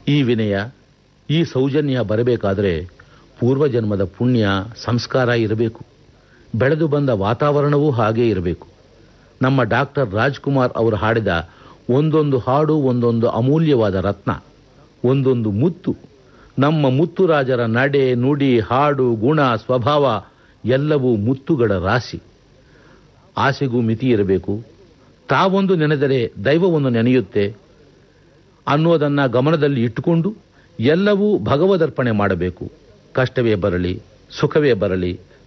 ಈ ವಿನಯ ಈ ಸೌಜನ್ಯ ಬರಬೇಕಾದರೆ ಪೂರ್ವಜನ್ಮದ ಪುಣ್ಯ ಸಂಸ್ಕಾರ ಇರಬೇಕು ಬೆಳೆದು ಬಂದ ವಾತಾವರಣವೂ ಹಾಗೇ ಇರಬೇಕು ನಮ್ಮ ಡಾಕ್ಟರ್ ರಾಜ್ಕುಮಾರ್ ಅವರು ಹಾಡಿದ ಒಂದೊಂದು ಹಾಡು ಒಂದೊಂದು ಅಮೂಲ್ಯವಾದ ರತ್ನ ಒಂದೊಂದು ಮುತ್ತು ನಮ್ಮ ಮುತ್ತುರಾಜರ ನಡೆ ನುಡಿ ಹಾಡು ಗುಣ ಸ್ವಭಾವ ಎಲ್ಲವೂ ಮುತ್ತುಗಳ ರಾಶಿ ಆಸೆಗೂ ಮಿತಿ ಇರಬೇಕು ತಾವೊಂದು ನೆನೆದರೆ ದೈವವನ್ನು ನೆನೆಯುತ್ತೆ ಅನ್ನೋದನ್ನ ಗಮನದಲ್ಲಿ ಇಟ್ಟುಕೊಂಡು ಎಲ್ಲವೂ ಭಗವದರ್ಪಣೆ ಮಾಡಬೇಕು ಕಷ್ಟವೇ ಬರಲಿ ಸುಖವೇ ಬರಲಿ